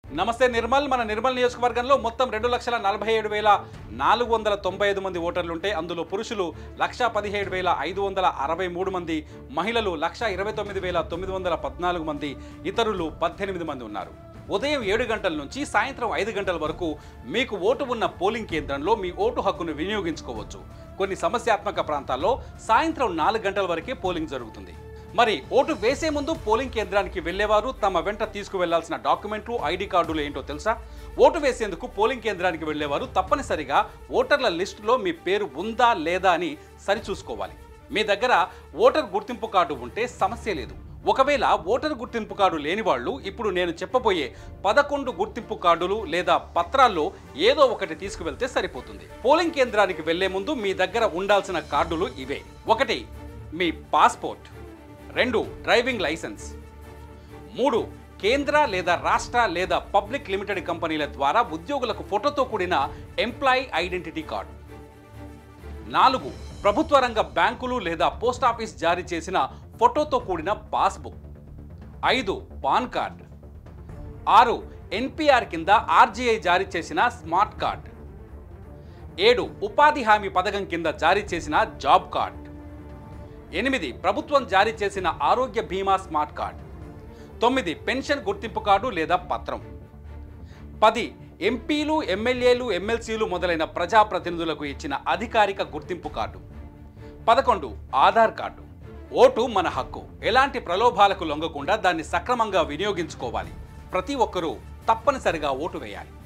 నమస్తే నిర్మల్ మన నిర్మల్ నియోజకవర్గంలో మొత్తం రెండు లక్షల నలభై ఏడు వేల నాలుగు వందల తొంభై ఐదు మంది ఓటర్లుంటే అందులో పురుషులు లక్ష పదిహేడు వేల ఐదు వందల అరవై మూడు మంది మహిళలు లక్ష ఇరవై తొమ్మిది వేల తొమ్మిది వందల పద్నాలుగు మంది ఇతరులు పద్దెనిమిది మంది ఉన్నారు ఉదయం ఏడు గంటల నుంచి సాయంత్రం ఐదు గంటల వరకు మీకు ఓటు ఉన్న పోలింగ్ కేంద్రంలో మీ ఓటు హక్కును వినియోగించుకోవచ్చు కొన్ని సమస్యాత్మక ప్రాంతాల్లో సాయంత్రం నాలుగు గంటల వరకే పోలింగ్ జరుగుతుంది మరి ఓటు వేసే ముందు పోలింగ్ కేంద్రానికి వెళ్లేవారు తమ వెంట తీసుకువెళ్లాల్సిన డాక్యుమెంట్లు ఐడి కార్డులు ఏంటో తెలుసా ఓటు వేసేందుకు పోలింగ్ కేంద్రానికి వెళ్లేవారు తప్పనిసరిగా ఓటర్ల లిస్టులో మీ పేరు ఉందా లేదా అని సరిచూసుకోవాలి మీ దగ్గర ఓటర్ గుర్తింపు కార్డు ఉంటే సమస్య లేదు ఒకవేళ ఓటర్ గుర్తింపు కార్డు లేని వాళ్ళు ఇప్పుడు నేను చెప్పబోయే పదకొండు గుర్తింపు కార్డులు లేదా పత్రాల్లో ఏదో ఒకటి తీసుకువెళ్తే సరిపోతుంది పోలింగ్ కేంద్రానికి వెళ్లే ముందు మీ దగ్గర ఉండాల్సిన కార్డులు ఇవే ఒకటి మీ పాస్పోర్ట్ రెండు డ్రైవింగ్ లైసెన్స్ మూడు కేంద్ర లేదా రాష్ట్ర లేదా పబ్లిక్ లిమిటెడ్ కంపెనీల ద్వారా ఉద్యోగులకు ఫోటోతో కూడిన ఎంప్లాయీ ఐడెంటిటీ కార్డు నాలుగు ప్రభుత్వ రంగ బ్యాంకులు లేదా పోస్ట్ ఆఫీస్ జారీ చేసిన ఫోటోతో కూడిన పాస్బుక్ ఐదు పాన్ కార్డ్ ఆరు ఎన్పిఆర్ కింద ఆర్జీఐ జారీ చేసిన స్మార్ట్ కార్డ్ ఏడు ఉపాధి హామీ పథకం కింద జారీ చేసిన జాబ్ కార్డ్ ఎనిమిది ప్రభుత్వం జారీ చేసిన ఆరోగ్య బీమా స్మార్ట్ కార్డ్ తొమ్మిది పెన్షన్ గుర్తింపు కార్డు లేదా పత్రం పది ఎంపీలు ఎమ్మెల్యేలు ఎమ్మెల్సీలు మొదలైన ప్రజాప్రతినిధులకు ఇచ్చిన అధికారిక గుర్తింపు కార్డు పదకొండు ఆధార్ కార్డు ఓటు మన హక్కు ఎలాంటి ప్రలోభాలకు లొంగకుండా దాన్ని సక్రమంగా వినియోగించుకోవాలి ప్రతి ఒక్కరూ తప్పనిసరిగా ఓటు వేయాలి